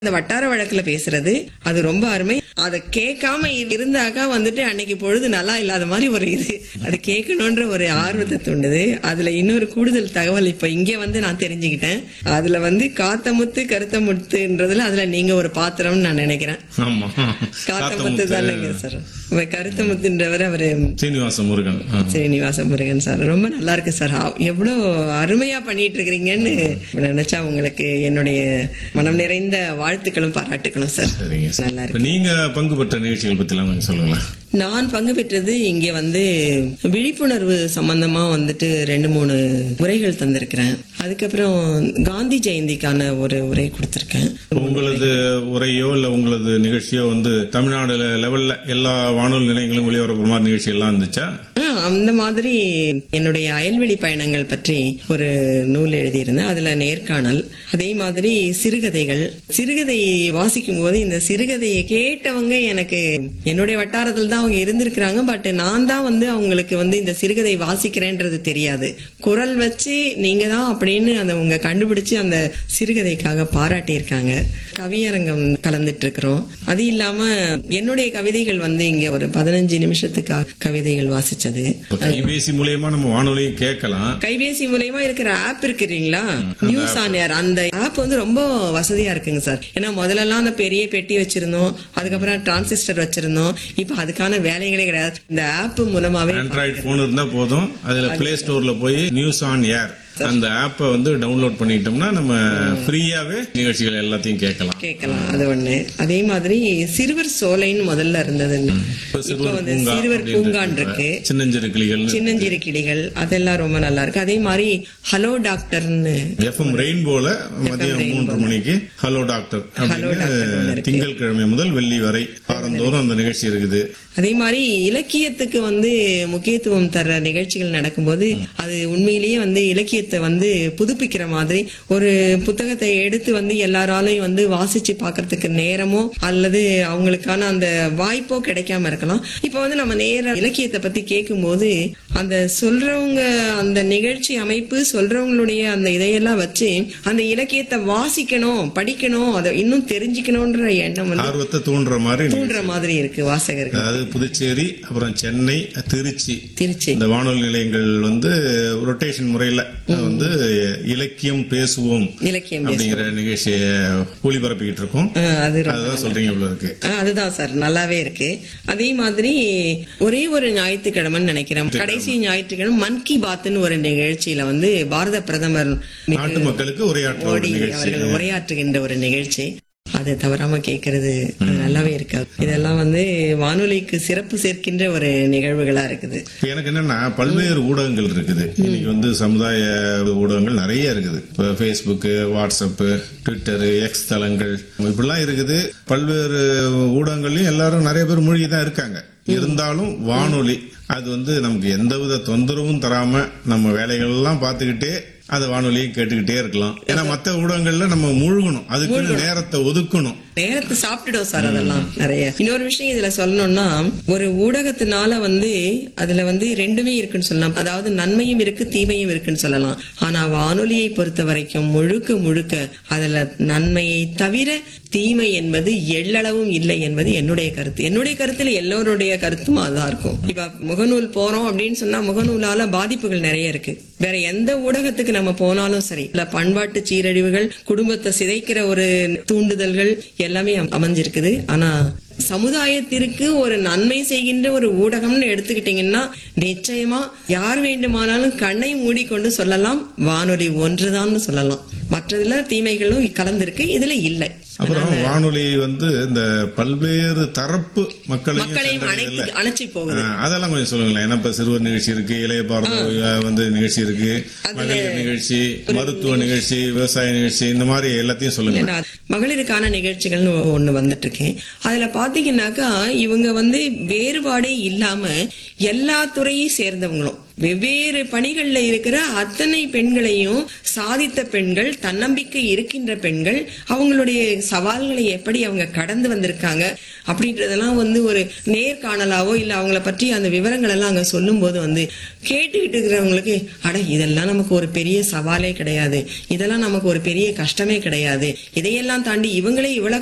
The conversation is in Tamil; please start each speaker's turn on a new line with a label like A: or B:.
A: இந்த வட்டார வழக்குல பேசுறது அது ரொம்ப அருமை அதை கேட்காம இருந்தாக்கா வந்துட்டு அன்னைக்கு பொழுது நல்லா இல்லாத மாதிரி ஒரு இது அது கேட்கணுன்ற ஒரு ஆர்வத்தை தூண்டுது அதுல இன்னொரு கூடுதல் தகவல் இப்ப இங்க வந்து நான் தெரிஞ்சுக்கிட்டேன் அதுல வந்து காத்தமுத்து கருத்தமுத்துன்றதுல அதுல நீங்க ஒரு பாத்திரம்னு நான் நினைக்கிறேன்
B: ஆமா
A: காத்தமுத்து தானேங்க சார் கருத்தமுத்துன்றவர் அவரு
B: சீனிவாச முருகன் ஆ.
A: ஸ்ரீனிவாச முருகன் சார் ரொம்ப நல்லா இருக்கு சார் ஆ- எவ்வளவு அருமையா பண்ணிட்டு இருக்கிறீங்கன்னு நினைச்சா உங்களுக்கு என்னுடைய மனம் நிறைந்த வாழ்த்துக்களும் பாராட்டுகளும் சார்
B: சரிங்க சார்.
A: நல்லா
B: இப்ப
A: இருக்கு
B: நீங்க பங்கு பெற்ற நிகழ்ச்சிகள் பத்தி எல்லாம் கொஞ்சம் சொல்லுங்களேன்
A: நான் பங்கு பெற்றது இங்க வந்து விழிப்புணர்வு சம்பந்தமா வந்துட்டு ரெண்டு மூணு உரைகள் தந்திருக்கிறேன் அதுக்கப்புறம் காந்தி ஜெயந்திக்கான ஒரு உரை கொடுத்திருக்கேன்
B: உங்களது உரையோ இல்ல உங்களது நிகழ்ச்சியோ வந்து தமிழ்நாடு லெவல்ல எல்லா வானொலி நிலையங்களும் ஒளிபரப்புற மாதிரி நிகழ்ச்சி எல்லாம் இருந்துச்சா
A: ஆ, அந்த மாதிரி என்னுடைய அயல்வெளி பயணங்கள் பற்றி ஒரு நூல் எழுதியிருந்தேன் அதுல நேர்காணல் அதே மாதிரி சிறுகதைகள் சிறுகதை வாசிக்கும் போது இந்த சிறுகதையை கேட்டவங்க எனக்கு என்னுடைய வட்டாரத்தில் தான் அவங்க இருந்திருக்கிறாங்க பட் நான் தான் வந்து அவங்களுக்கு வந்து இந்த சிறுகதை வாசிக்கிறேன்றது தெரியாது குரல் வச்சு நீங்க தான் அப்படின்னு அந்த உங்க கண்டுபிடிச்சு அந்த சிறுகதைக்காக பாராட்டியிருக்காங்க கவியரங்கம் கலந்துட்டு இருக்கிறோம் அது இல்லாம என்னுடைய கவிதைகள் வந்து இங்க ஒரு பதினஞ்சு நிமிஷத்துக்காக கவிதைகள் வாசிச்சது
B: இப்ப கைபேசி மூலியமா நம்ம வானொலியும் கேட்கலாம்
A: கைபேசி மூலயமா இருக்கிற ஆப் இருக்கு இல்லைங்களா நியூஸ் ஆன் ஏர் அந்த ஆப் வந்து ரொம்ப வசதியா இருக்குங்க சார் ஏன்னா முதல்லலாம் அந்த பெரிய பெட்டி வச்சிருந்தோம் அதுக்கப்புறம் டிரான்சிஸ்டர் வச்சிருந்தோம் இப்ப அதுக்கான வேலைகளே கிடையாது இந்த ஆப் மூலமாவே
B: ஆண்ட்ராய்டு போன் இருந்தா போதும் அதுல பிளே ஸ்டோர்ல போய் நியூஸ் ஆன் ஏர் அந்த ஆப்பை வந்து டவுன்லோட் பண்ணிட்டோம்னா நம்ம ஃப்ரீயாவே நிகழ்ச்சிகள் எல்லாத்தையும் கேட்கலாம்
A: கேட்கலாம் அது ஒண்ணு அதே மாதிரி சிறுவர் சோலைன்னு முதல்ல இருந்தது
B: இப்ப
A: இப்ப
B: சிறுவர்
A: வந்து
B: பூங்கா
A: சிறுவர்
B: அப்படின்னு
A: பூங்கான்
B: இருக்கு.
A: இருக்கு
B: சின்னஞ்சிறு கிளிகள்
A: சின்னஞ்சிறு கிளிகள் அதெல்லாம் ரொம்ப நல்லா இருக்கு அதே மாதிரி ஹலோ டாக்டர்னு
B: எஃப்எம் ரெயின்போல மதியம் மூன்று மணிக்கு ஹலோ டாக்டர்
A: Hello Doctor ஒண்ணு
B: அப்படின்னு
A: இருக்கு.
B: திங்கட்கிழமை முதல் வெள்ளி வரை வாரந்தோறும் அந்த நிகழ்ச்சி இருக்குது
A: அதே மாதிரி இலக்கியத்துக்கு வந்து முக்கியத்துவம் தர்ற நிகழ்ச்சிகள் நடக்கும்போது அது உண்மையிலேயே வந்து இலக்கியத்தை வந்து புதுப்பிக்கிற மாதிரி ஒரு புத்தகத்தை எடுத்து வந்து எல்லாராலையும் வந்து வாசிச்சு பார்க்கிறதுக்கு நேரமோ அல்லது அவங்களுக்கான அந்த வாய்ப்போ கிடைக்காம இருக்கலாம் இப்ப வந்து நம்ம நேர இலக்கியத்தை பத்தி கேட்கும்போது அந்த சொல்றவங்க அந்த நிகழ்ச்சி அமைப்பு சொல்றவங்களுடைய அந்த இதையெல்லாம் வச்சு அந்த இலக்கியத்தை வாசிக்கணும் படிக்கணும் அதை இன்னும் தெரிஞ்சுக்கணும்ன்ற எண்ணம் வந்து
B: ஆர்வத்தை தூண்டுற மாதிரி நிகழ்ச்சி.
A: தூண்டுற மாதிரி இருக்கு வாசகர்கள்
B: அதாவது புதுச்சேரி அப்புறம் சென்னை திருச்சி
A: திருச்சி
B: இந்த வானொலி நிலையங்கள் வந்து ரொட்டேஷன் முறையில வந்து இலக்கியம் பேசுவோம்
A: இலக்கியம்
B: அப்படிங்கிற நிகழ்ச்சியை ஒளிபரப்பிக்கிட்டு இருக்கோம்
A: ஆ, அது ரொம்ப-
B: அதுதான் சொல்றீங்க இவ்வளவு இருக்கு
A: ஆ, அதுதான் சார் நல்லாவே இருக்கு அதே மாதிரி ஒரே ஒரு ஞாயிற்றுக்கிழமைன்னு நினைக்கிறேன் கடைசி ஞாயிற்றுக்கிழமை மன் கி பாத்னு ஒரு நிகழ்ச்சியில வந்து பாரத பிரதமர் மிகு
B: நாட்டு மக்களுக்கு உரையாற்ற ஒரு
A: மோடி
B: நிகழ்ச்சி
A: அவர்கள் உரையாற்றுகின்ற ஒரு நிகழ்ச்சி அது தவறாம கேட்கறது அது நல்லாவே இருக்காது இதெல்லாம் வந்து வானொலிக்கு சிறப்பு சேர்க்கின்ற ஒரு நிகழ்வுகளா இருக்குது
B: எனக்கு என்னன்னா பல்வேறு ஊடகங்கள் இருக்குது இன்னைக்கு வந்து சமுதாய ஊடகங்கள் நிறைய இருக்குது இப்போ ஃபேஸ்புக் வாட்ஸ்அப் ட்விட்டர் எக்ஸ் தளங்கள் இப்படிலாம் இருக்குது பல்வேறு ஊடகங்கள்லயும் எல்லாரும் நிறைய பேர் மூழ்கி தான் இருக்காங்க இருந்தாலும் வானொலி அது வந்து நமக்கு எந்தவித தொந்தரவும் தராம நம்ம வேலைகள் எல்லாம் பார்த்துக்கிட்டே அதை வானொலியை கேட்டுக்கிட்டே இருக்கலாம் ஏன்னா மற்ற ஊடகங்கள்ல நம்ம மூழ்கணும் அதுக்கு நேரத்தை ஒதுக்கணும்
A: நேரத்தை சாப்பிட்டுடும் சார் அதெல்லாம் நிறைய இன்னொரு விஷயம் இதுல சொல்லணும்னா ஒரு ஊடகத்தினால வந்து அதுல வந்து ரெண்டுமே இருக்குன்னு சொல்லலாம் அதாவது நன்மையும் இருக்கு தீமையும் இருக்குன்னு சொல்லலாம் ஆனா வானொலியை பொறுத்த வரைக்கும் முழுக்க முழுக்க அதுல நன்மையை தவிர தீமை என்பது எள்ளளவும் இல்லை என்பது என்னுடைய கருத்து என்னுடைய கருத்துல எல்லோருடைய கருத்தும் அதான் இருக்கும் இப்ப முகநூல் போறோம் அப்படின்னு சொன்னா முகநூலால பாதிப்புகள் நிறைய இருக்கு வேற எந்த ஊடகத்துக்கு நம்ம போனாலும் சரி இல்ல பண்பாட்டு சீரழிவுகள் குடும்பத்தை சிதைக்கிற ஒரு தூண்டுதல்கள் எல்லாமே அம்- அமைஞ்சிருக்குது ஆனா சமுதாயத்திற்கு ஒரு நன்மை செய்கின்ற ஒரு ஊடகம்னு எடுத்துக்கிட்டீங்கன்னா நிச்சயமா யார் வேண்டுமானாலும் கண்ணை மூடிக்கொண்டு சொல்லலாம் வானொலி ஒன்றுதான் சொல்லலாம் மற்றதுல தீமைகளும் கலந்திருக்கு இதுல இல்லை
B: அப்புறம் வானொலி வந்து இந்த பல்வேறு தரப்பு மக்களையும்
A: மக்களையும்
B: சென்றடையுதுல்ல?
A: அணைத்து அணைச்சி போகுது
B: ஆ, அதெல்லாம் கொஞ்சம் சொல்லுங்களேன் ஏன்னா இப்ப சிறுவர் நிகழ்ச்சி இருக்கு இளைய பாரத வந்து நிகழ்ச்சி இருக்கு மகளிர் நிகழ்ச்சி மருத்துவ நிகழ்ச்சி விவசாய நிகழ்ச்சி இந்த மாதிரி எல்லாத்தையும் சொல்லுங்க
A: நான் மகளிருக்கான நிகழ்ச்சிகள்னு ஒண்ணு வந்துட்டு இருக்கேன் அதுல பாத்தீங்கன்னாக்கா இவங்க வந்து வேறுபாடே இல்லாம எல்லா துறையை சேர்ந்தவங்களும் வெவ்வேறு பணிகள்ல இருக்கிற அத்தனை பெண்களையும் சாதித்த பெண்கள் தன்னம்பிக்கை இருக்கின்ற பெண்கள் அவங்களுடைய சவால்களை எப்படி அவங்க கடந்து வந்திருக்காங்க அப்படின்றதெல்லாம் வந்து ஒரு நேர்காணலாவோ இல்ல அவங்கள பற்றி அந்த விவரங்கள் எல்லாம் அங்க சொல்லும் போது வந்து கேட்டுக்கிட்டு இருக்கிறவங்களுக்கு அட இதெல்லாம் நமக்கு ஒரு பெரிய சவாலே கிடையாது இதெல்லாம் நமக்கு ஒரு பெரிய கஷ்டமே கிடையாது இதையெல்லாம் தாண்டி இவங்களே இவ்வளவு